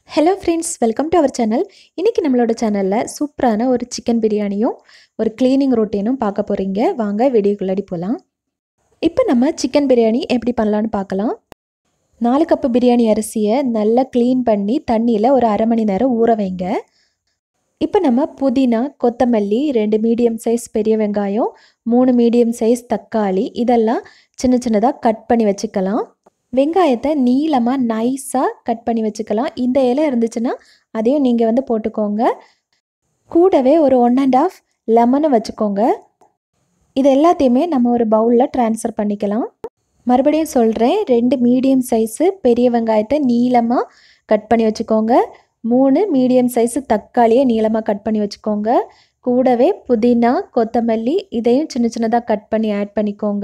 hello friends welcome to our channel இன்றைக்கி நம்மளோட சேனலில் சூப்பரான ஒரு சிக்கன் பிரியாணியும் ஒரு க்ளீனிங் ரொட்டீனும் பார்க்க போகிறீங்க வாங்க வீடியோக்குள்ளாடி போகலாம் இப்போ நம்ம சிக்கன் பிரியாணி எப்படி பண்ணலான்னு பார்க்கலாம் நாலு கப்பு பிரியாணி அரிசியை நல்லா க்ளீன் பண்ணி தண்ணியில் ஒரு அரை மணி நேரம் ஊற வைங்க இப்போ நம்ம புதினா கொத்தமல்லி ரெண்டு மீடியம் சைஸ் பெரிய வெங்காயம் மூணு மீடியம் சைஸ் தக்காளி இதெல்லாம் சின்ன சின்னதாக கட் பண்ணி வச்சுக்கலாம் வெங்காயத்தை நீளமாக நைஸாக கட் பண்ணி வச்சுக்கலாம் இந்த இலை இருந்துச்சுன்னா அதையும் நீங்கள் வந்து போட்டுக்கோங்க கூடவே ஒரு ஒன் அண்ட் ஆஃப் லெமனை வச்சுக்கோங்க இது எல்லாத்தையுமே நம்ம ஒரு பவுலில் ட்ரான்ஸ்ஃபர் பண்ணிக்கலாம் மறுபடியும் சொல்கிறேன் ரெண்டு மீடியம் சைஸு பெரிய வெங்காயத்தை நீளமாக கட் பண்ணி வச்சுக்கோங்க மூணு மீடியம் சைஸு தக்காளியை நீளமாக கட் பண்ணி வச்சுக்கோங்க கூடவே புதினா கொத்தமல்லி இதையும் சின்ன சின்னதாக கட் பண்ணி ஆட் பண்ணிக்கோங்க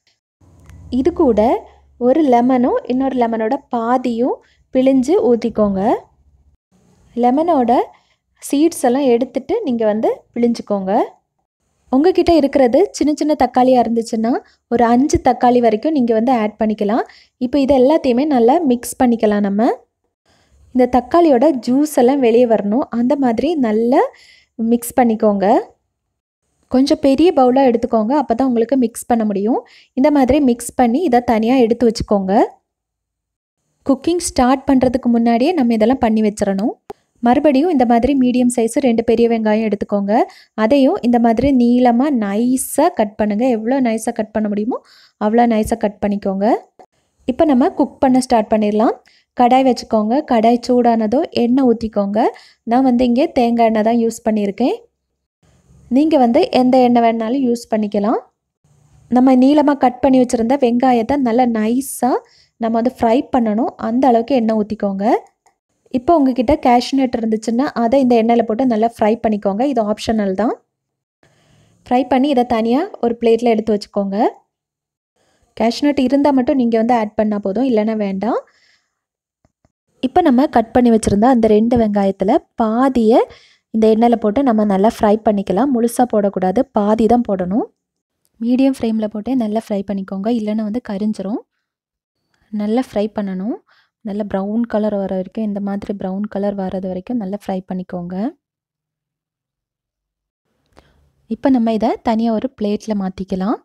இது கூட ஒரு லெமனும் இன்னொரு லெமனோட பாதியும் பிழிஞ்சு ஊற்றிக்கோங்க லெமனோட சீட்ஸ் எல்லாம் எடுத்துட்டு நீங்கள் வந்து பிழிஞ்சுக்கோங்க உங்ககிட்ட இருக்கிறது சின்ன சின்ன தக்காளியாக இருந்துச்சுன்னா ஒரு அஞ்சு தக்காளி வரைக்கும் நீங்கள் வந்து ஆட் பண்ணிக்கலாம் இப்போ இது எல்லாத்தையுமே நல்லா மிக்ஸ் பண்ணிக்கலாம் நம்ம இந்த தக்காளியோட ஜூஸ் எல்லாம் வெளியே வரணும் அந்த மாதிரி நல்லா மிக்ஸ் பண்ணிக்கோங்க கொஞ்சம் பெரிய பவுலாக எடுத்துக்கோங்க அப்போ தான் உங்களுக்கு மிக்ஸ் பண்ண முடியும் இந்த மாதிரி மிக்ஸ் பண்ணி இதை தனியாக எடுத்து வச்சுக்கோங்க குக்கிங் ஸ்டார்ட் பண்ணுறதுக்கு முன்னாடியே நம்ம இதெல்லாம் பண்ணி வச்சிடணும் மறுபடியும் இந்த மாதிரி மீடியம் சைஸு ரெண்டு பெரிய வெங்காயம் எடுத்துக்கோங்க அதையும் இந்த மாதிரி நீளமாக நைஸாக கட் பண்ணுங்கள் எவ்வளோ நைஸாக கட் பண்ண முடியுமோ அவ்வளோ நைஸாக கட் பண்ணிக்கோங்க இப்போ நம்ம குக் பண்ண ஸ்டார்ட் பண்ணிடலாம் கடாய் வச்சுக்கோங்க கடாய் சூடானதோ எண்ணெய் ஊற்றிக்கோங்க நான் வந்து இங்கே தேங்காய் எண்ணெய் தான் யூஸ் பண்ணியிருக்கேன் நீங்கள் வந்து எந்த எண்ணெய் வேணாலும் யூஸ் பண்ணிக்கலாம் நம்ம நீளமாக கட் பண்ணி வச்சுருந்த வெங்காயத்தை நல்லா நைஸாக நம்ம வந்து ஃப்ரை பண்ணணும் அந்த அளவுக்கு எண்ணெய் ஊற்றிக்கோங்க இப்போ உங்ககிட்ட கேஷ்நட் இருந்துச்சுன்னா அதை இந்த எண்ணெயில் போட்டு நல்லா ஃப்ரை பண்ணிக்கோங்க இது ஆப்ஷனல் தான் ஃப்ரை பண்ணி இதை தனியாக ஒரு பிளேட்டில் எடுத்து வச்சுக்கோங்க கேஷ்நட் இருந்தால் மட்டும் நீங்கள் வந்து ஆட் பண்ணால் போதும் இல்லைன்னா வேண்டாம் இப்போ நம்ம கட் பண்ணி வச்சுருந்த அந்த ரெண்டு வெங்காயத்தில் பாதியை இந்த எண்ணெயில் போட்டு நம்ம நல்லா ஃப்ரை பண்ணிக்கலாம் முழுசாக போடக்கூடாது பாதி தான் போடணும் மீடியம் ஃப்ளேமில் போட்டு நல்லா ஃப்ரை பண்ணிக்கோங்க இல்லைன்னா வந்து கரிஞ்சிரும் நல்லா ஃப்ரை பண்ணணும் நல்லா ப்ரௌன் கலர் வர வரைக்கும் இந்த மாதிரி ப்ரௌன் கலர் வர்றது வரைக்கும் நல்லா ஃப்ரை பண்ணிக்கோங்க இப்போ நம்ம இதை தனியாக ஒரு பிளேட்டில் மாற்றிக்கலாம்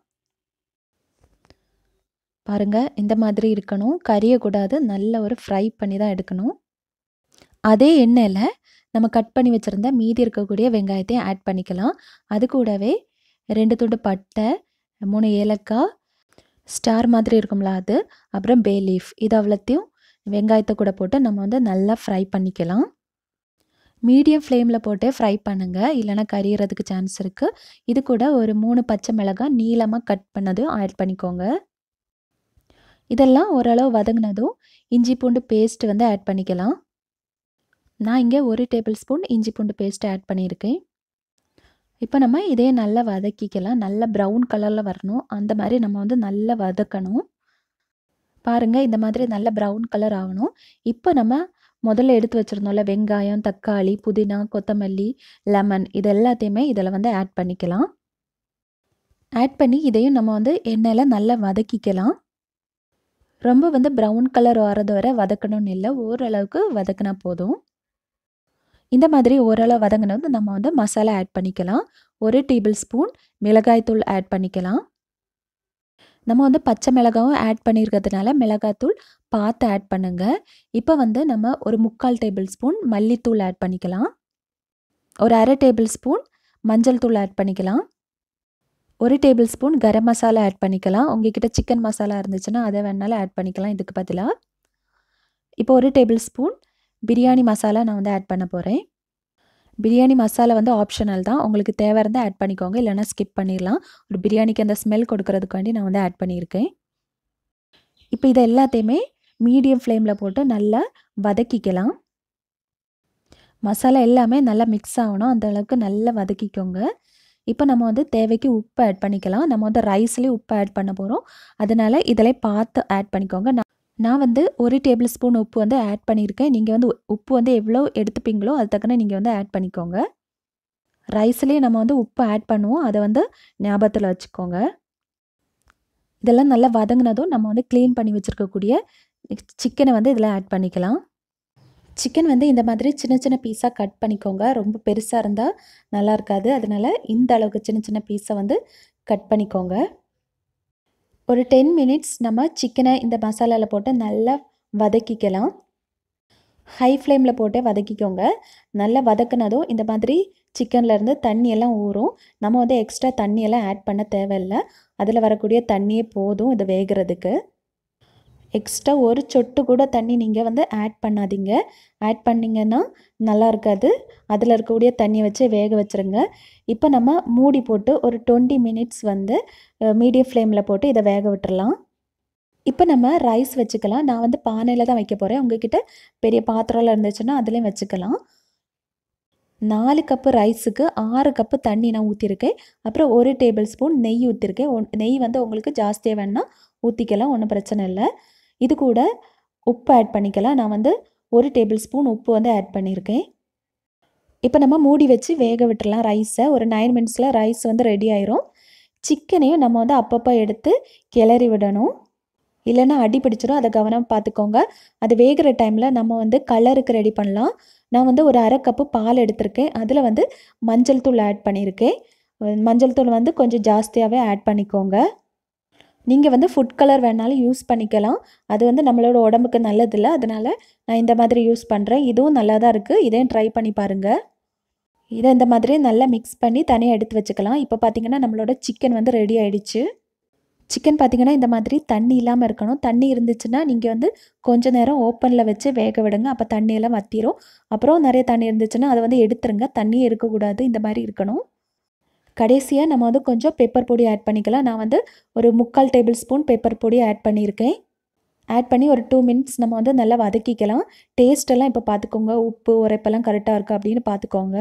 பாருங்கள் இந்த மாதிரி இருக்கணும் கரியக்கூடாது நல்ல ஒரு ஃப்ரை பண்ணி தான் எடுக்கணும் அதே எண்ணெயில் நம்ம கட் பண்ணி வச்சுருந்த மீதி இருக்கக்கூடிய வெங்காயத்தையும் ஆட் பண்ணிக்கலாம் அது கூடவே ரெண்டு துண்டு பட்டை மூணு ஏலக்காய் ஸ்டார் மாதிரி இருக்கும்ல அது அப்புறம் பே லீஃப் இது அவ்வளோத்தையும் வெங்காயத்தை கூட போட்டு நம்ம வந்து நல்லா ஃப்ரை பண்ணிக்கலாம் மீடியம் ஃப்ளேமில் போட்டு ஃப்ரை பண்ணுங்கள் இல்லைனா கரியறதுக்கு சான்ஸ் இருக்குது இது கூட ஒரு மூணு பச்சை மிளகாய் நீளமாக கட் பண்ணதும் ஆட் பண்ணிக்கோங்க இதெல்லாம் ஓரளவு வதங்கினதும் இஞ்சி பூண்டு பேஸ்ட் வந்து ஆட் பண்ணிக்கலாம் நான் இங்கே ஒரு டேபிள் ஸ்பூன் இஞ்சி பூண்டு பேஸ்ட் ஆட் பண்ணியிருக்கேன் இப்போ நம்ம இதே நல்லா வதக்கிக்கலாம் நல்ல ப்ரௌன் கலரில் வரணும் அந்த மாதிரி நம்ம வந்து நல்லா வதக்கணும் பாருங்கள் இந்த மாதிரி நல்ல ப்ரௌன் கலர் ஆகணும் இப்போ நம்ம முதல்ல எடுத்து வச்சுருந்தோம்ல வெங்காயம் தக்காளி புதினா கொத்தமல்லி லெமன் இது எல்லாத்தையுமே இதில் வந்து ஆட் பண்ணிக்கலாம் ஆட் பண்ணி இதையும் நம்ம வந்து எண்ணெயில் நல்லா வதக்கிக்கலாம் ரொம்ப வந்து ப்ரௌன் கலர் வரது வரை வதக்கணும்னு இல்லை ஓரளவுக்கு வதக்கினா போதும் இந்த மாதிரி ஓரளவு வதங்கினது நம்ம வந்து மசாலா ஆட் பண்ணிக்கலாம் ஒரு டேபிள் ஸ்பூன் மிளகாய்த்தூள் ஆட் பண்ணிக்கலாம் நம்ம வந்து பச்சை மிளகாவும் ஆட் பண்ணியிருக்கிறதுனால மிளகாய்த்தூள் பார்த்து ஆட் பண்ணுங்கள் இப்போ வந்து நம்ம ஒரு முக்கால் டேபிள் ஸ்பூன் மல்லித்தூள் ஆட் பண்ணிக்கலாம் ஒரு அரை டேபிள் ஸ்பூன் மஞ்சள் தூள் ஆட் பண்ணிக்கலாம் ஒரு tablespoon garam masala add பண்ணிக்கலாம் உங்ககிட்ட சிக்கன் மசாலா இருந்துச்சுன்னா அதை வேணாலும் ஆட் பண்ணிக்கலாம் இதுக்கு பதிலாக இப்போ ஒரு டேபிள் ஸ்பூன் பிரியாணி மசாலா நான் வந்து ஆட் பண்ண போகிறேன் பிரியாணி மசாலா வந்து ஆப்ஷனல் தான் உங்களுக்கு தேவை இருந்தால் ஆட் பண்ணிக்கோங்க இல்லைனா ஸ்கிப் பண்ணிடலாம் ஒரு பிரியாணிக்கு அந்த ஸ்மெல் கொடுக்கறதுக்காண்டி நான் வந்து ஆட் பண்ணியிருக்கேன் இப்போ இதை எல்லாத்தையுமே மீடியம் ஃப்ளேமில் போட்டு நல்லா வதக்கிக்கலாம் மசாலா எல்லாமே நல்லா மிக்ஸ் ஆகணும் அந்த அளவுக்கு நல்லா வதக்கிக்கோங்க இப்போ நம்ம வந்து தேவைக்கு உப்பு ஆட் பண்ணிக்கலாம் நம்ம வந்து ரைஸ்லேயும் உப்பு ஆட் பண்ண போகிறோம் அதனால் இதில் பார்த்து ஆட் பண்ணிக்கோங்க நான் நான் வந்து ஒரு டேபிள் ஸ்பூன் உப்பு வந்து ஆட் பண்ணியிருக்கேன் நீங்கள் வந்து உப்பு வந்து எவ்வளோ எடுத்துப்பீங்களோ அது தக்கன நீங்கள் வந்து ஆட் பண்ணிக்கோங்க ரைஸ்லேயே நம்ம வந்து உப்பு ஆட் பண்ணுவோம் அதை வந்து ஞாபகத்தில் வச்சுக்கோங்க இதெல்லாம் நல்லா வதங்கினதும் நம்ம வந்து க்ளீன் பண்ணி வச்சுருக்கக்கூடிய சிக்கனை வந்து இதில் ஆட் பண்ணிக்கலாம் சிக்கன் வந்து இந்த மாதிரி சின்ன சின்ன பீஸாக கட் பண்ணிக்கோங்க ரொம்ப பெருசாக இருந்தால் நல்லா இருக்காது அதனால் இந்த அளவுக்கு சின்ன சின்ன பீஸை வந்து கட் பண்ணிக்கோங்க ஒரு டென் மினிட்ஸ் நம்ம சிக்கனை இந்த மசாலாவில் போட்டு நல்லா வதக்கிக்கலாம் ஹை ஃப்ளேமில் போட்டு வதக்கிக்கோங்க நல்லா வதக்குனதும் இந்த மாதிரி சிக்கன்லேருந்து தண்ணியெல்லாம் ஊறும் நம்ம வந்து எக்ஸ்ட்ரா தண்ணியெல்லாம் ஆட் பண்ண தேவையில்லை அதில் வரக்கூடிய தண்ணியே போதும் இது வேகிறதுக்கு எக்ஸ்ட்ரா ஒரு சொட்டு கூட தண்ணி நீங்கள் வந்து ஆட் பண்ணாதீங்க ஆட் பண்ணிங்கன்னா நல்லா இருக்காது அதில் இருக்கக்கூடிய தண்ணியை வச்சு வேக வச்சுருங்க இப்போ நம்ம மூடி போட்டு ஒரு டுவெண்ட்டி மினிட்ஸ் வந்து மீடியம் ஃப்ளேமில் போட்டு இதை வேக விட்டுறலாம் இப்போ நம்ம ரைஸ் வச்சுக்கலாம் நான் வந்து பானையில் தான் வைக்க போகிறேன் உங்ககிட்ட பெரிய பாத்திரம்லாம் இருந்துச்சுன்னா அதுலேயும் வச்சுக்கலாம் நாலு கப்பு ரைஸுக்கு ஆறு கப்பு தண்ணி நான் ஊற்றிருக்கேன் அப்புறம் ஒரு டேபிள் ஸ்பூன் நெய் ஊற்றிருக்கேன் ஒன் நெய் வந்து உங்களுக்கு ஜாஸ்தியாக வேணால் ஊற்றிக்கலாம் ஒன்றும் பிரச்சனை இல்லை இது கூட உப்பு ஆட் பண்ணிக்கலாம் நான் வந்து ஒரு டேபிள் ஸ்பூன் உப்பு வந்து ஆட் பண்ணியிருக்கேன் இப்போ நம்ம மூடி வச்சு வேக விட்டுறலாம் ரைஸை ஒரு நைன் மினிட்ஸில் ரைஸ் வந்து ரெடி ஆயிரும் சிக்கனையும் நம்ம வந்து அப்பப்போ எடுத்து கிளறி விடணும் இல்லைன்னா அடி பிடிச்சிடும் அதை கவனம் பார்த்துக்கோங்க அது வேகிற டைமில் நம்ம வந்து கலருக்கு ரெடி பண்ணலாம் நான் வந்து ஒரு அரை கப்பு பால் எடுத்திருக்கேன் அதில் வந்து மஞ்சள் தூள் ஆட் பண்ணியிருக்கேன் மஞ்சள் தூள் வந்து கொஞ்சம் ஜாஸ்தியாகவே ஆட் பண்ணிக்கோங்க நீங்கள் வந்து ஃபுட் கலர் வேணாலும் யூஸ் பண்ணிக்கலாம் அது வந்து நம்மளோட உடம்புக்கு நல்லதில்லை அதனால் நான் இந்த மாதிரி யூஸ் பண்ணுறேன் இதுவும் நல்லா தான் இருக்குது இதையும் ட்ரை பண்ணி பாருங்கள் இதை இந்த மாதிரி நல்லா மிக்ஸ் பண்ணி தனியாக எடுத்து வச்சுக்கலாம் இப்போ பார்த்தீங்கன்னா நம்மளோட சிக்கன் வந்து ரெடி ஆயிடுச்சு சிக்கன் பார்த்தீங்கன்னா இந்த மாதிரி தண்ணி இல்லாமல் இருக்கணும் தண்ணி இருந்துச்சுன்னா நீங்கள் வந்து கொஞ்ச நேரம் ஓப்பனில் வச்சு வேக விடுங்க அப்போ தண்ணியெல்லாம் வற்றிரும் அப்புறம் நிறைய தண்ணி இருந்துச்சுன்னா அதை வந்து எடுத்துருங்க தண்ணியே இருக்கக்கூடாது இந்த மாதிரி இருக்கணும் கடைசியாக நம்ம வந்து கொஞ்சம் பெப்பர் பொடி ஆட் பண்ணிக்கலாம் நான் வந்து ஒரு முக்கால் டேபிள் ஸ்பூன் பெப்பர் பொடி ஆட் பண்ணியிருக்கேன் ஆட் பண்ணி ஒரு டூ மினிட்ஸ் நம்ம வந்து நல்லா வதக்கிக்கலாம் டேஸ்ட்டெல்லாம் இப்போ பார்த்துக்கோங்க உப்பு உரைப்பெல்லாம் கரெக்டாக இருக்குது அப்படின்னு பார்த்துக்கோங்க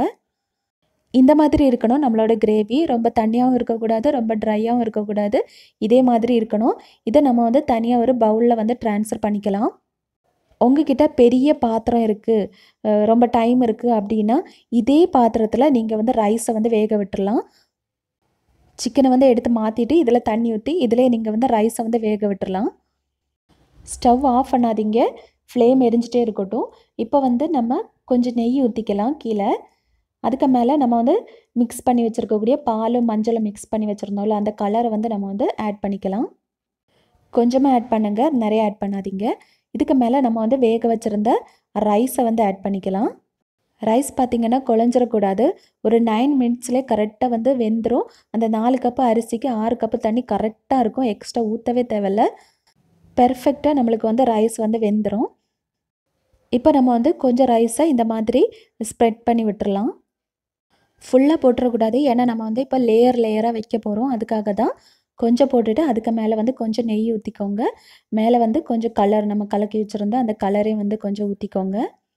இந்த மாதிரி இருக்கணும் நம்மளோட கிரேவி ரொம்ப தண்ணியாகவும் இருக்கக்கூடாது ரொம்ப ட்ரையாகவும் இருக்கக்கூடாது இதே மாதிரி இருக்கணும் இதை நம்ம வந்து தனியாக ஒரு பவுலில் வந்து ட்ரான்ஸ்ஃபர் பண்ணிக்கலாம் உங்ககிட்ட பெரிய பாத்திரம் இருக்குது ரொம்ப டைம் இருக்குது அப்படின்னா இதே பாத்திரத்தில் நீங்கள் வந்து ரைஸை வந்து வேக விட்டுறலாம் சிக்கனை வந்து எடுத்து மாற்றிட்டு இதில் தண்ணி ஊற்றி இதிலே நீங்கள் வந்து ரைஸை வந்து வேக விட்டுறலாம் ஸ்டவ் ஆஃப் பண்ணாதீங்க ஃப்ளேம் எரிஞ்சிட்டே இருக்கட்டும் இப்போ வந்து நம்ம கொஞ்சம் நெய் ஊற்றிக்கலாம் கீழே அதுக்கு மேலே நம்ம வந்து மிக்ஸ் பண்ணி வச்சுருக்கக்கூடிய பாலும் மஞ்சளும் மிக்ஸ் பண்ணி வச்சுருந்தோம்ல அந்த கலரை வந்து நம்ம வந்து ஆட் பண்ணிக்கலாம் கொஞ்சமாக ஆட் பண்ணுங்கள் நிறைய ஆட் பண்ணாதீங்க இதுக்கு மேலே நம்ம வந்து வேக வச்சுருந்த ரைஸை வந்து ஆட் பண்ணிக்கலாம் ரைஸ் பார்த்திங்கன்னா குழஞ்சிடக்கூடாது ஒரு நைன் மினிட்ஸ்லேயே கரெக்டாக வந்து வெந்துடும் அந்த நாலு கப்பு அரிசிக்கு ஆறு கப்பு தண்ணி கரெக்டாக இருக்கும் எக்ஸ்ட்ரா ஊற்றவே தேவையில்ல பெர்ஃபெக்டாக நம்மளுக்கு வந்து ரைஸ் வந்து வெந்துடும் இப்போ நம்ம வந்து கொஞ்சம் ரைஸை இந்த மாதிரி ஸ்ப்ரெட் பண்ணி விட்டுறலாம் ஃபுல்லாக போட்டுறக்கூடாது ஏன்னா நம்ம வந்து இப்போ லேயர் லேயராக வைக்க போகிறோம் அதுக்காக தான் கொஞ்சம் போட்டுட்டு அதுக்கு மேலே வந்து கொஞ்சம் நெய் ஊற்றிக்கோங்க மேலே வந்து கொஞ்சம் கலர் நம்ம கலக்கி வச்சுருந்தோம் அந்த கலரையும் வந்து கொஞ்சம் ஊற்றிக்கோங்க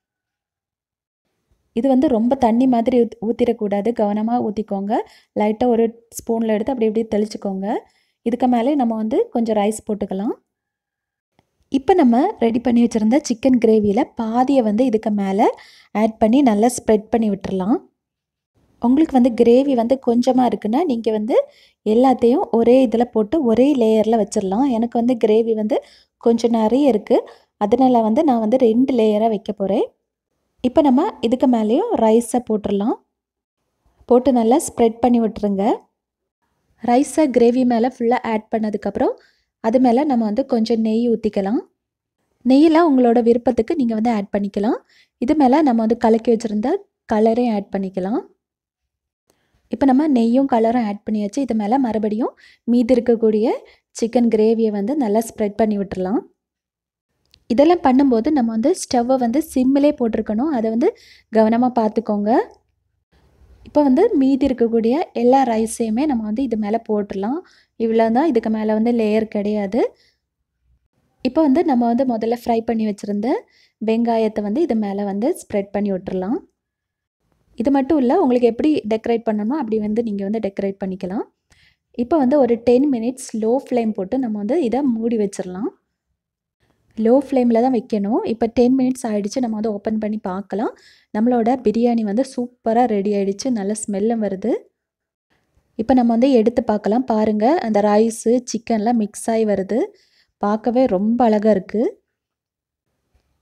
இது வந்து ரொம்ப தண்ணி மாதிரி ஊத் ஊற்றிடக்கூடாது கவனமாக ஊற்றிக்கோங்க லைட்டாக ஒரு ஸ்பூனில் எடுத்து அப்படி இப்படி தெளிச்சுக்கோங்க இதுக்கு மேலே நம்ம வந்து கொஞ்சம் ரைஸ் போட்டுக்கலாம் இப்போ நம்ம ரெடி பண்ணி வச்சுருந்த சிக்கன் கிரேவியில் பாதியை வந்து இதுக்கு மேலே ஆட் பண்ணி நல்லா ஸ்ப்ரெட் பண்ணி விட்டுறலாம் உங்களுக்கு வந்து கிரேவி வந்து கொஞ்சமாக இருக்குன்னா நீங்கள் வந்து எல்லாத்தையும் ஒரே இதில் போட்டு ஒரே லேயரில் வச்சிடலாம் எனக்கு வந்து கிரேவி வந்து கொஞ்சம் நிறைய இருக்குது அதனால் வந்து நான் வந்து ரெண்டு லேயராக வைக்க போகிறேன் இப்போ நம்ம இதுக்கு மேலேயும் ரைஸை போட்டுடலாம் போட்டு நல்லா ஸ்ப்ரெட் பண்ணி விட்டுருங்க ரைஸை கிரேவி மேலே ஃபுல்லாக ஆட் பண்ணதுக்கப்புறம் அது மேலே நம்ம வந்து கொஞ்சம் நெய் ஊற்றிக்கலாம் நெய்யெலாம் உங்களோட விருப்பத்துக்கு நீங்கள் வந்து ஆட் பண்ணிக்கலாம் இது மேலே நம்ம வந்து கலக்கி வச்சுருந்த கலரையும் ஆட் பண்ணிக்கலாம் இப்போ நம்ம நெய்யும் கலரும் ஆட் பண்ணியாச்சு இது மேலே மறுபடியும் மீதி இருக்கக்கூடிய சிக்கன் கிரேவியை வந்து நல்லா ஸ்ப்ரெட் பண்ணி விட்டுறலாம் இதெல்லாம் பண்ணும்போது நம்ம வந்து ஸ்டவ்வை வந்து சிம்மிலே போட்டிருக்கணும் அதை வந்து கவனமாக பார்த்துக்கோங்க இப்போ வந்து மீதி இருக்கக்கூடிய எல்லா ரைஸையுமே நம்ம வந்து இது மேலே போட்டுடலாம் இவ்வளோ தான் இதுக்கு மேலே வந்து லேயர் கிடையாது இப்போ வந்து நம்ம வந்து முதல்ல ஃப்ரை பண்ணி வச்சுருந்த வெங்காயத்தை வந்து இது மேலே வந்து ஸ்ப்ரெட் பண்ணி விட்டுறலாம் இது மட்டும் இல்லை உங்களுக்கு எப்படி டெக்கரேட் பண்ணணுமோ அப்படி வந்து நீங்கள் வந்து டெக்கரேட் பண்ணிக்கலாம் இப்போ வந்து ஒரு டென் மினிட்ஸ் லோ ஃப்ளேம் போட்டு நம்ம வந்து இதை மூடி வச்சிடலாம் லோ ஃப்ளேமில் தான் வைக்கணும் இப்போ டென் மினிட்ஸ் ஆகிடுச்சு நம்ம வந்து ஓப்பன் பண்ணி பார்க்கலாம் நம்மளோட பிரியாணி வந்து சூப்பராக ரெடி ஆகிடுச்சு நல்ல ஸ்மெல்லும் வருது இப்போ நம்ம வந்து எடுத்து பார்க்கலாம் பாருங்கள் அந்த ரைஸு சிக்கன்லாம் மிக்ஸ் ஆகி வருது பார்க்கவே ரொம்ப அழகாக இருக்குது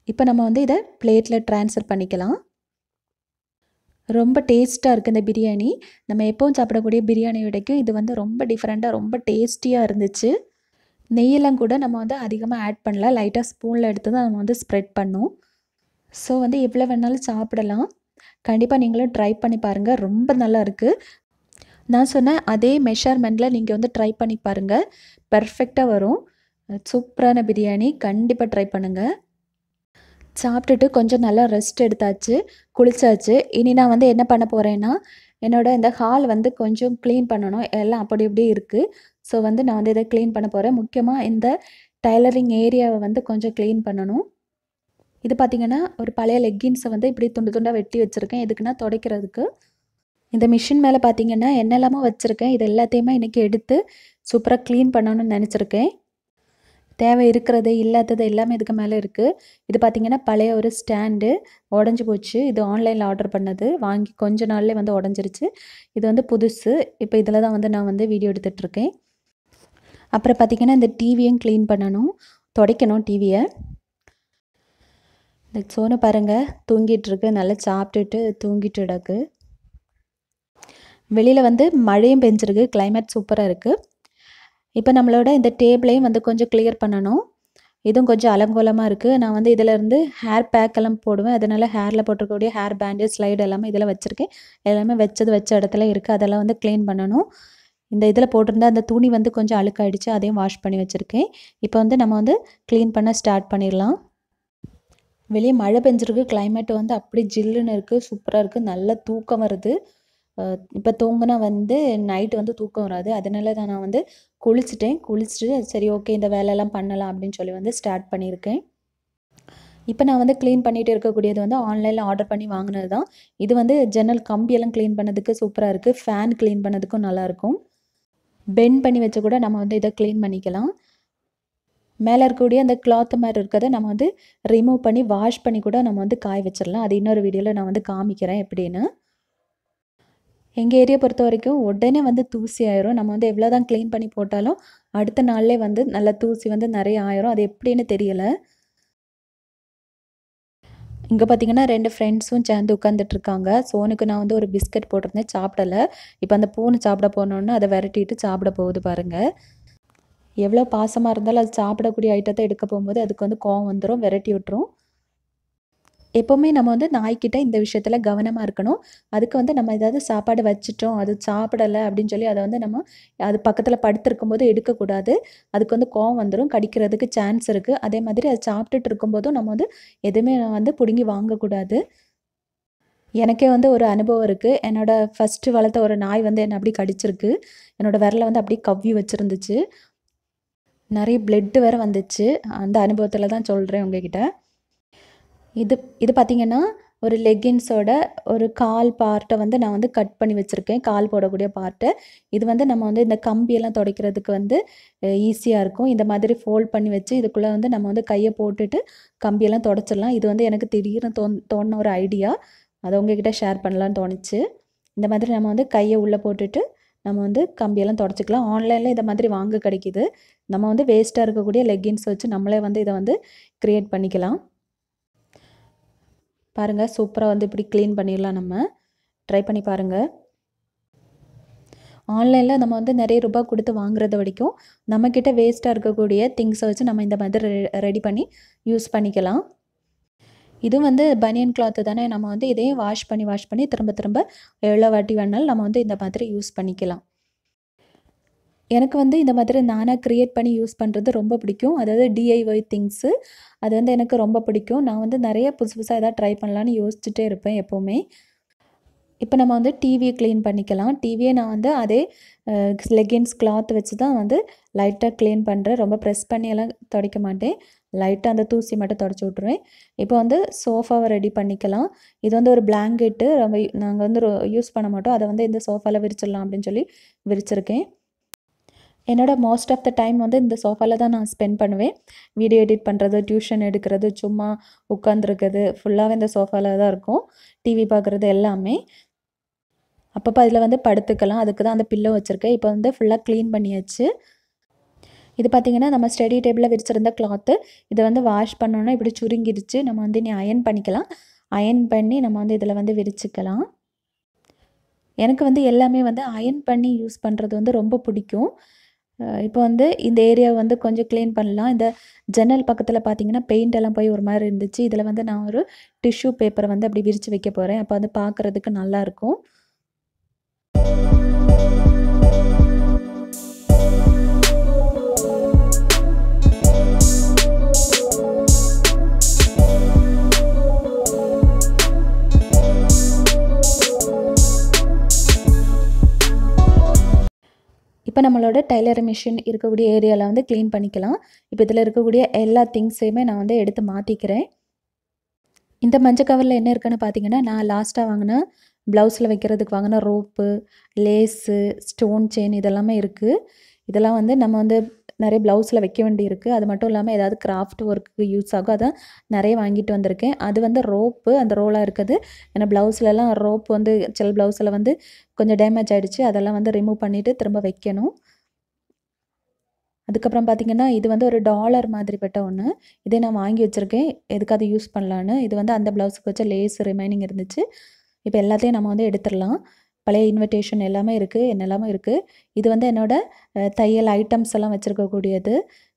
இப்போ நம்ம வந்து இதை பிளேட்டில் ட்ரான்ஸ்ஃபர் பண்ணிக்கலாம் ரொம்ப டேஸ்ட்டாக இருக்குது இந்த பிரியாணி நம்ம எப்போவும் சாப்பிடக்கூடிய பிரியாணி விடைக்கும் இது வந்து ரொம்ப டிஃப்ரெண்ட்டாக ரொம்ப டேஸ்டியாக இருந்துச்சு நெய்யெல்லாம் கூட நம்ம வந்து அதிகமாக ஆட் பண்ணல லைட்டாக ஸ்பூனில் எடுத்து தான் நம்ம வந்து ஸ்ப்ரெட் பண்ணோம் ஸோ வந்து எவ்வளோ வேணாலும் சாப்பிடலாம் கண்டிப்பாக நீங்களும் ட்ரை பண்ணி பாருங்கள் ரொம்ப நல்லா இருக்குது நான் சொன்ன அதே மெஷர்மெண்ட்டில் நீங்கள் வந்து ட்ரை பண்ணி பாருங்கள் பர்ஃபெக்டாக வரும் சூப்பரான பிரியாணி கண்டிப்பாக ட்ரை பண்ணுங்கள் சாப்பிட்டுட்டு கொஞ்சம் நல்லா ரெஸ்ட் எடுத்தாச்சு குளிச்சாச்சு இனி நான் வந்து என்ன பண்ண போகிறேன்னா என்னோடய இந்த ஹால் வந்து கொஞ்சம் க்ளீன் பண்ணணும் எல்லாம் அப்படி இப்படி இருக்குது ஸோ வந்து நான் வந்து இதை க்ளீன் பண்ண போகிறேன் முக்கியமாக இந்த டைலரிங் ஏரியாவை வந்து கொஞ்சம் க்ளீன் பண்ணணும் இது பார்த்திங்கன்னா ஒரு பழைய லெக்கின்ஸை வந்து இப்படி துண்டு துண்டாக வெட்டி வச்சுருக்கேன் எதுக்குன்னா துடைக்கிறதுக்கு இந்த மிஷின் மேலே பார்த்தீங்கன்னா என்னெல்லாமோ வச்சுருக்கேன் இது எல்லாத்தையுமே இன்றைக்கி எடுத்து சூப்பராக க்ளீன் பண்ணணும்னு நினச்சிருக்கேன் தேவை இருக்கிறது இல்லாதது எல்லாமே இதுக்கு மேலே இருக்குது இது பார்த்திங்கன்னா பழைய ஒரு ஸ்டாண்டு உடஞ்சி போச்சு இது ஆன்லைனில் ஆர்டர் பண்ணது வாங்கி கொஞ்ச நாள்லேயே வந்து உடஞ்சிருச்சு இது வந்து புதுசு இப்போ இதில் தான் வந்து நான் வந்து வீடியோ எடுத்துகிட்ருக்கேன் அப்புறம் பார்த்திங்கன்னா இந்த டிவியும் க்ளீன் பண்ணணும் துடைக்கணும் டிவியை இந்த சோனு பாருங்கள் தூங்கிட்டுருக்கு நல்லா சாப்பிட்டுட்டு தூங்கிட்டு கிடக்கு வெளியில் வந்து மழையும் பெஞ்சிருக்கு கிளைமேட் சூப்பராக இருக்குது இப்போ நம்மளோட இந்த டேபிளையும் வந்து கொஞ்சம் கிளியர் பண்ணணும் இதுவும் கொஞ்சம் அலங்கோலமாக இருக்குது நான் வந்து இதில் இருந்து ஹேர் பேக் எல்லாம் போடுவேன் அதனால் ஹேரில் போட்டிருக்கக்கூடிய ஹேர் பேண்டு ஸ்லைடு எல்லாமே இதில் வச்சுருக்கேன் எல்லாமே வச்சது வச்ச இடத்துல இருக்குது அதெல்லாம் வந்து க்ளீன் பண்ணணும் இந்த இதில் போட்டிருந்தா அந்த துணி வந்து கொஞ்சம் அழுக்காயிடுச்சு அதையும் வாஷ் பண்ணி வச்சுருக்கேன் இப்போ வந்து நம்ம வந்து க்ளீன் பண்ண ஸ்டார்ட் பண்ணிடலாம் வெளியே மழை பெஞ்சிருக்கு கிளைமேட் வந்து அப்படி ஜில்லுன்னு இருக்குது சூப்பராக இருக்குது நல்ல தூக்கம் வருது இப்போ தூங்கினா வந்து நைட்டு வந்து தூக்கம் வராது அதனால தான் நான் வந்து குளிச்சுட்டேன் குளிச்சுட்டு சரி ஓகே இந்த வேலையெல்லாம் பண்ணலாம் அப்படின்னு சொல்லி வந்து ஸ்டார்ட் பண்ணியிருக்கேன் இப்போ நான் வந்து க்ளீன் பண்ணிகிட்டு இருக்கக்கூடியது வந்து ஆன்லைனில் ஆர்டர் பண்ணி வாங்கினது தான் இது வந்து ஜன்னல் கம்பியெல்லாம் க்ளீன் பண்ணதுக்கு சூப்பராக இருக்குது ஃபேன் க்ளீன் பண்ணதுக்கும் நல்லாயிருக்கும் பெண்ட் பண்ணி வச்சு கூட நம்ம வந்து இதை க்ளீன் பண்ணிக்கலாம் மேலே இருக்கக்கூடிய அந்த கிளாத் மாதிரி இருக்கிறத நம்ம வந்து ரிமூவ் பண்ணி வாஷ் பண்ணி கூட நம்ம வந்து காய வச்சிடலாம் அது இன்னொரு வீடியோவில் நான் வந்து காமிக்கிறேன் எப்படின்னு எங்கள் ஏரியா பொறுத்த வரைக்கும் உடனே வந்து தூசி ஆயிரும் நம்ம வந்து எவ்வளோ தான் க்ளீன் பண்ணி போட்டாலும் அடுத்த நாள்லே வந்து நல்ல தூசி வந்து நிறைய ஆயிரும் அது எப்படின்னு தெரியலை இங்கே பார்த்தீங்கன்னா ரெண்டு ஃப்ரெண்ட்ஸும் சேர்ந்து உட்காந்துட்டு இருக்காங்க சோனுக்கு நான் வந்து ஒரு பிஸ்கட் போட்டிருந்தேன் சாப்பிடல இப்போ அந்த பூனை சாப்பிட போனோன்னு அதை விரட்டிட்டு சாப்பிட போகுது பாருங்கள் எவ்வளோ பாசமாக இருந்தாலும் அது சாப்பிடக்கூடிய ஐட்டத்தை எடுக்க போகும்போது அதுக்கு வந்து கோவம் வந்துடும் விரட்டி விட்டுரும் எப்போவுமே நம்ம வந்து நாய்க்கிட்ட இந்த விஷயத்தில் கவனமாக இருக்கணும் அதுக்கு வந்து நம்ம ஏதாவது சாப்பாடு வச்சுட்டோம் அது சாப்பிடலை அப்படின்னு சொல்லி அதை வந்து நம்ம அது பக்கத்தில் படுத்திருக்கும் போது எடுக்கக்கூடாது அதுக்கு வந்து கோவம் வந்துடும் கடிக்கிறதுக்கு சான்ஸ் இருக்குது அதே மாதிரி அது சாப்பிட்டுட்டு இருக்கும்போதும் நம்ம வந்து எதுவுமே வந்து பிடுங்கி வாங்கக்கூடாது எனக்கே வந்து ஒரு அனுபவம் இருக்குது என்னோடய ஃபஸ்ட்டு வளர்த்த ஒரு நாய் வந்து என்னை அப்படி கடிச்சிருக்கு என்னோடய விரலை வந்து அப்படியே கவ்வி வச்சுருந்துச்சு நிறைய பிளட்டு வேறு வந்துச்சு அந்த அனுபவத்தில் தான் சொல்கிறேன் உங்ககிட்ட இது இது பார்த்திங்கன்னா ஒரு லெகின்ஸோட ஒரு கால் பார்ட்டை வந்து நான் வந்து கட் பண்ணி வச்சுருக்கேன் கால் போடக்கூடிய பார்ட்டை இது வந்து நம்ம வந்து இந்த கம்பியெல்லாம் துடைக்கிறதுக்கு வந்து ஈஸியாக இருக்கும் இந்த மாதிரி ஃபோல்ட் பண்ணி வச்சு இதுக்குள்ளே வந்து நம்ம வந்து கையை போட்டுட்டு கம்பியெல்லாம் தொடச்சிடலாம் இது வந்து எனக்கு திடீர்னு தோன் தோணுன ஒரு ஐடியா அதை உங்ககிட்ட ஷேர் பண்ணலான்னு தோணுச்சு இந்த மாதிரி நம்ம வந்து கையை உள்ளே போட்டுட்டு நம்ம வந்து கம்பியெல்லாம் தொடச்சிக்கலாம் ஆன்லைனில் இந்த மாதிரி வாங்க கிடைக்கிது நம்ம வந்து வேஸ்ட்டாக இருக்கக்கூடிய லெக்கின்ஸ் வச்சு நம்மளே வந்து இதை வந்து க்ரியேட் பண்ணிக்கலாம் பாருங்கள் சூப்பராக வந்து இப்படி க்ளீன் பண்ணிடலாம் நம்ம ட்ரை பண்ணி பாருங்கள் ஆன்லைனில் நம்ம வந்து நிறைய ரூபாய் கொடுத்து வாங்குறத வரைக்கும் நம்மக்கிட்ட வேஸ்ட்டாக இருக்கக்கூடிய திங்ஸை வச்சு நம்ம இந்த மாதிரி ரெடி பண்ணி யூஸ் பண்ணிக்கலாம் இதுவும் வந்து பனியன் கிளாத்து தானே நம்ம வந்து இதையும் வாஷ் பண்ணி வாஷ் பண்ணி திரும்ப திரும்ப எவ்வளோ வாட்டி வேணாலும் நம்ம வந்து இந்த மாதிரி யூஸ் பண்ணிக்கலாம் எனக்கு வந்து இந்த மாதிரி நானாக க்ரியேட் பண்ணி யூஸ் பண்ணுறது ரொம்ப பிடிக்கும் அதாவது டிஐஒய் திங்ஸு அது வந்து எனக்கு ரொம்ப பிடிக்கும் நான் வந்து நிறைய புதுசு புதுசாக எதாவது ட்ரை பண்ணலான்னு யோசிச்சுட்டே இருப்பேன் எப்போவுமே இப்போ நம்ம வந்து டிவியை க்ளீன் பண்ணிக்கலாம் டிவியை நான் வந்து அதே லெகின்ஸ் கிளாத் வச்சு தான் வந்து லைட்டாக க்ளீன் பண்ணுறேன் ரொம்ப ப்ரெஸ் பண்ணி எல்லாம் துடைக்க மாட்டேன் லைட்டாக அந்த தூசி மட்டும் தொடச்சி விட்ருவேன் இப்போ வந்து சோஃபாவை ரெடி பண்ணிக்கலாம் இது வந்து ஒரு பிளாங்கெட்டு ரொம்ப நாங்கள் வந்து யூஸ் பண்ண மாட்டோம் அதை வந்து இந்த சோஃபாவில் விரிச்சிடலாம் அப்படின்னு சொல்லி விரிச்சிருக்கேன் என்னோடய மோஸ்ட் ஆஃப் த டைம் வந்து இந்த சோஃபாவில் தான் நான் ஸ்பெண்ட் பண்ணுவேன் வீடியோ எடிட் பண்ணுறது டியூஷன் எடுக்கிறது சும்மா உட்காந்துருக்கிறது ஃபுல்லாகவே இந்த சோஃபாவில் தான் இருக்கும் டிவி பார்க்குறது எல்லாமே அப்பப்போ அதில் வந்து படுத்துக்கலாம் அதுக்கு தான் அந்த பில்லோ வச்சுருக்கேன் இப்போ வந்து ஃபுல்லாக க்ளீன் பண்ணியாச்சு இது பார்த்திங்கன்னா நம்ம ஸ்டடி டேபிளில் விரிச்சிருந்த கிளாத்து இதை வந்து வாஷ் பண்ணோன்னா இப்படி சுருங்கிடுச்சு நம்ம வந்து இனி அயன் பண்ணிக்கலாம் அயன் பண்ணி நம்ம வந்து இதில் வந்து விரிச்சுக்கலாம் எனக்கு வந்து எல்லாமே வந்து அயன் பண்ணி யூஸ் பண்ணுறது வந்து ரொம்ப பிடிக்கும் இப்போ வந்து இந்த ஏரியா வந்து கொஞ்சம் க்ளீன் பண்ணலாம் இந்த ஜன்னல் பக்கத்தில் பார்த்தீங்கன்னா பெயிண்ட் எல்லாம் போய் ஒரு மாதிரி இருந்துச்சு இதில் வந்து நான் ஒரு டிஷ்யூ பேப்பரை வந்து அப்படி விரித்து வைக்க போகிறேன் அப்போ வந்து பார்க்குறதுக்கு நல்லாயிருக்கும் இப்போ நம்மளோட டைலர் மிஷின் இருக்கக்கூடிய ஏரியாவில் வந்து க்ளீன் பண்ணிக்கலாம் இப்போ இதில் இருக்கக்கூடிய எல்லா திங்ஸையுமே நான் வந்து எடுத்து மாற்றிக்கிறேன் இந்த மஞ்சள் கவரில் என்ன இருக்குன்னு பார்த்தீங்கன்னா நான் லாஸ்ட்டாக வாங்கின ப்ளவுஸில் வைக்கிறதுக்கு வாங்கின ரோப்பு லேஸு ஸ்டோன் செயின் இதெல்லாமே இருக்குது இதெல்லாம் வந்து நம்ம வந்து நிறைய ப்ளவுஸில் வைக்க வேண்டியிருக்கு அது மட்டும் இல்லாமல் ஏதாவது கிராஃப்ட் ஒர்க்குக்கு யூஸ் ஆகும் அதான் நிறைய வாங்கிட்டு வந்திருக்கேன் அது வந்து ரோப்பு அந்த ரோலாக இருக்குது ஏன்னா ப்ளவுஸ்லலாம் ரோப் வந்து சில ப்ளவுஸில் வந்து கொஞ்சம் டேமேஜ் ஆகிடுச்சு அதெல்லாம் வந்து ரிமூவ் பண்ணிவிட்டு திரும்ப வைக்கணும் அதுக்கப்புறம் பார்த்திங்கன்னா இது வந்து ஒரு டாலர் மாதிரிப்பட்ட ஒன்று இதே நான் வாங்கி வச்சுருக்கேன் எதுக்காவது யூஸ் பண்ணலான்னு இது வந்து அந்த ப்ளவுஸுக்கு வச்ச லேஸ் ரிமைனிங் இருந்துச்சு இப்போ எல்லாத்தையும் நம்ம வந்து எடுத்துடலாம் பழைய இன்விடேஷன் எல்லாமே இருக்குது என்னெல்லாமே இருக்குது இது வந்து என்னோடய தையல் ஐட்டம்ஸ் எல்லாம் வச்சுருக்கக்கூடியது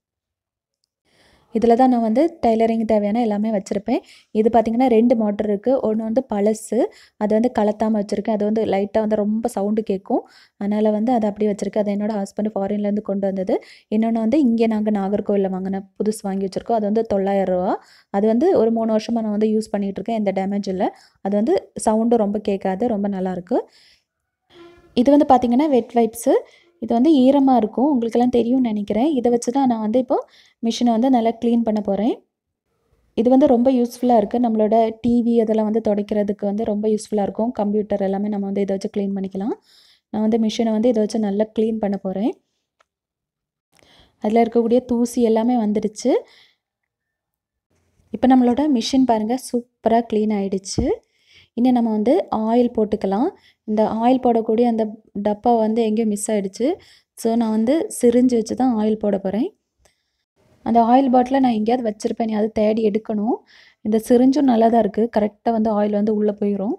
இதில் தான் நான் வந்து டைலரிங் தேவையான எல்லாமே வச்சுருப்பேன் இது பார்த்திங்கன்னா ரெண்டு மோட்டர் இருக்குது ஒன்று வந்து பழசு அது வந்து கலத்தாமல் வச்சுருக்கேன் அது வந்து லைட்டாக வந்து ரொம்ப சவுண்டு கேட்கும் அதனால் வந்து அதை அப்படியே வச்சுருக்கேன் அது என்னோடய ஹஸ்பண்ட் ஃபாரின்லேருந்து கொண்டு வந்தது இன்னொன்று வந்து இங்கே நாங்கள் நாகர்கோவிலில் வாங்கின புதுசு வாங்கி வச்சுருக்கோம் அது வந்து தொள்ளாயிரரூவா அது வந்து ஒரு மூணு வருஷமாக நான் வந்து யூஸ் பண்ணிகிட்ருக்கேன் எந்த டேமேஜ் இல்லை அது வந்து சவுண்டும் ரொம்ப கேட்காது ரொம்ப நல்லாயிருக்கு இது வந்து பார்த்திங்கன்னா வெட் வைப்ஸு இது வந்து ஈரமாக இருக்கும் உங்களுக்கெல்லாம் தெரியும்னு நினைக்கிறேன் இதை வச்சு தான் நான் வந்து இப்போ மிஷினை வந்து நல்லா க்ளீன் பண்ண போகிறேன் இது வந்து ரொம்ப யூஸ்ஃபுல்லாக இருக்குது நம்மளோட டிவி அதெல்லாம் வந்து துடைக்கிறதுக்கு வந்து ரொம்ப யூஸ்ஃபுல்லாக இருக்கும் கம்ப்யூட்டர் எல்லாமே நம்ம வந்து இதை வச்சு க்ளீன் பண்ணிக்கலாம் நான் வந்து மிஷினை வந்து இதை வச்சு நல்லா க்ளீன் பண்ண போகிறேன் அதில் இருக்கக்கூடிய தூசி எல்லாமே வந்துடுச்சு இப்போ நம்மளோட மிஷின் பாருங்கள் சூப்பராக க்ளீன் ஆகிடுச்சு இனி நம்ம வந்து ஆயில் போட்டுக்கலாம் இந்த ஆயில் போடக்கூடிய அந்த டப்பா வந்து எங்கேயோ மிஸ் ஆகிடுச்சு ஸோ நான் வந்து சிரிஞ்சு வச்சு தான் ஆயில் போட போகிறேன் அந்த ஆயில் பாட்டிலை நான் எங்கேயாவது வச்சுருப்பேன் நீ அதை தேடி எடுக்கணும் இந்த சிரிஞ்சும் நல்லா தான் இருக்குது கரெக்டாக வந்து ஆயில் வந்து உள்ளே போயிடும்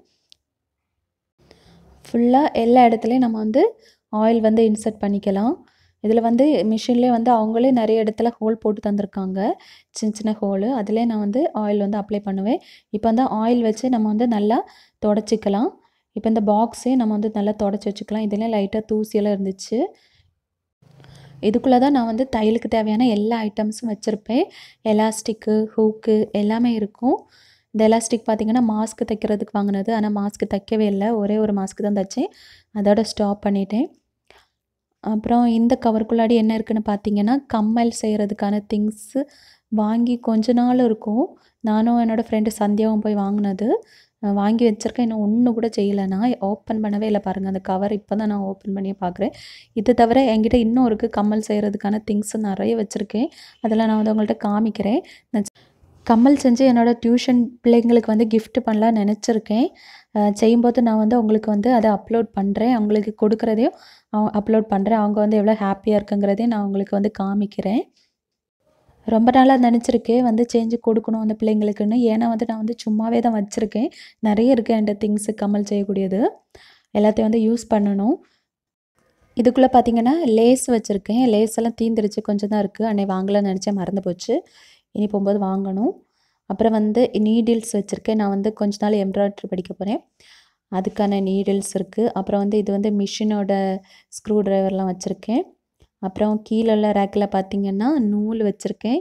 ஃபுல்லாக எல்லா இடத்துலையும் நம்ம வந்து ஆயில் வந்து இன்சர்ட் பண்ணிக்கலாம் இதில் வந்து மிஷின்லேயே வந்து அவங்களே நிறைய இடத்துல ஹோல் போட்டு தந்திருக்காங்க சின்ன சின்ன ஹோலு அதிலே நான் வந்து ஆயில் வந்து அப்ளை பண்ணுவேன் இப்போ வந்து ஆயில் வச்சு நம்ம வந்து நல்லா தொடச்சிக்கலாம் இப்போ இந்த பாக்ஸே நம்ம வந்து நல்லா தொடச்சி வச்சுக்கலாம் இதில் லைட்டாக தூசியெல்லாம் இருந்துச்சு இதுக்குள்ளே தான் நான் வந்து தையலுக்கு தேவையான எல்லா ஐட்டம்ஸும் வச்சுருப்பேன் எலாஸ்டிக்கு ஹூக்கு எல்லாமே இருக்கும் இந்த எலாஸ்டிக் பார்த்திங்கன்னா மாஸ்க் தைக்கிறதுக்கு வாங்கினது ஆனால் மாஸ்க் தைக்கவே இல்லை ஒரே ஒரு மாஸ்க் தான் தைச்சேன் அதோட ஸ்டாப் பண்ணிட்டேன் அப்புறம் இந்த கவருக்குள்ளாடி என்ன இருக்குன்னு பார்த்தீங்கன்னா கம்மல் செய்கிறதுக்கான திங்ஸு வாங்கி கொஞ்ச நாள் இருக்கும் நானும் என்னோடய ஃப்ரெண்டு சந்தியாவும் போய் வாங்கினது வாங்கி வச்சுருக்கேன் இன்னும் ஒன்று கூட செய்யலை நான் ஓப்பன் பண்ணவே இல்லை பாருங்கள் அந்த கவர் இப்போ தான் நான் ஓப்பன் பண்ணி பார்க்குறேன் இது தவிர என்கிட்ட இன்னும் இருக்குது கம்மல் செய்கிறதுக்கான திங்ஸ் நிறைய வச்சுருக்கேன் அதெல்லாம் நான் வந்து உங்கள்கிட்ட காமிக்கிறேன் நான் கம்மல் செஞ்சு என்னோடய டியூஷன் பிள்ளைங்களுக்கு வந்து கிஃப்ட் பண்ணலான்னு நினச்சிருக்கேன் செய்யும்போது நான் வந்து உங்களுக்கு வந்து அதை அப்லோட் பண்ணுறேன் அவங்களுக்கு கொடுக்குறதையும் அப்லோட் பண்ணுறேன் அவங்க வந்து எவ்வளோ ஹாப்பியாக இருக்குங்கிறதையும் நான் உங்களுக்கு வந்து காமிக்கிறேன் ரொம்ப நாளாக நினச்சிருக்கேன் வந்து செஞ்சு கொடுக்கணும் அந்த பிள்ளைங்களுக்குன்னு ஏன்னா வந்து நான் வந்து சும்மாவே தான் வச்சுருக்கேன் நிறைய இருக்குது என்கிட்ட திங்ஸு கம்மல் செய்யக்கூடியது எல்லாத்தையும் வந்து யூஸ் பண்ணணும் இதுக்குள்ளே பார்த்தீங்கன்னா லேஸ் வச்சுருக்கேன் லேஸ் எல்லாம் தீந்துருச்சு கொஞ்சம் தான் இருக்குது அன்னை வாங்கலாம்னு நினச்சேன் மறந்து போச்சு இனி போகும்போது வாங்கணும் அப்புறம் வந்து நீடில்ஸ் வச்சுருக்கேன் நான் வந்து கொஞ்ச நாள் எம்ப்ராய்ட்ரி படிக்க போகிறேன் அதுக்கான நீடில்ஸ் இருக்குது அப்புறம் வந்து இது வந்து மிஷினோட ஸ்க்ரூ ட்ரைவர்லாம் வச்சுருக்கேன் அப்புறம் கீழே உள்ள ரேக்கில் பார்த்திங்கன்னா நூல் வச்சுருக்கேன்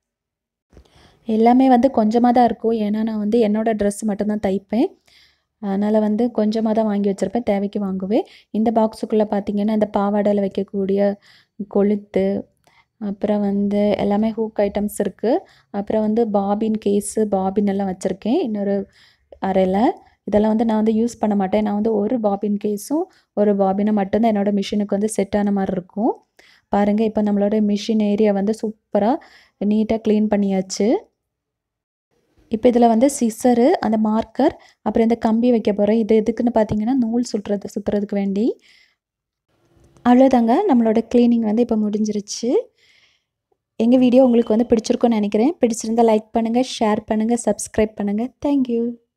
எல்லாமே வந்து கொஞ்சமாக தான் இருக்கும் ஏன்னா நான் வந்து என்னோடய ட்ரெஸ் மட்டும்தான் தைப்பேன் அதனால் வந்து கொஞ்சமாக தான் வாங்கி வச்சுருப்பேன் தேவைக்கு வாங்குவேன் இந்த பாக்ஸுக்குள்ளே பார்த்திங்கன்னா இந்த பாவாடையில் வைக்கக்கூடிய கொளுத்து அப்புறம் வந்து எல்லாமே ஹூக் ஐட்டம்ஸ் இருக்குது அப்புறம் வந்து பாபின் கேஸு பாபின் எல்லாம் வச்சுருக்கேன் இன்னொரு அறையில் இதெல்லாம் வந்து நான் வந்து யூஸ் பண்ண மாட்டேன் நான் வந்து ஒரு பாபின் கேஸும் ஒரு பாபினை மட்டும்தான் என்னோடய மிஷினுக்கு வந்து செட் ஆன மாதிரி இருக்கும் பாருங்கள் இப்போ நம்மளோட மிஷின் ஏரியா வந்து சூப்பராக நீட்டாக க்ளீன் பண்ணியாச்சு இப்போ இதில் வந்து சிசரு அந்த மார்க்கர் அப்புறம் இந்த கம்பி வைக்க போகிறேன் இது எதுக்குன்னு பார்த்தீங்கன்னா நூல் சுற்றுறது சுற்றுறதுக்கு வேண்டி அவ்வளோதாங்க நம்மளோட க்ளீனிங் வந்து இப்போ முடிஞ்சிருச்சு எங்கள் வீடியோ உங்களுக்கு வந்து பிடிச்சிருக்கும்னு நினைக்கிறேன் பிடிச்சிருந்தா லைக் பண்ணுங்கள் ஷேர் பண்ணுங்கள் சப்ஸ்கிரைப் பண்ணுங்கள் தேங்க்யூ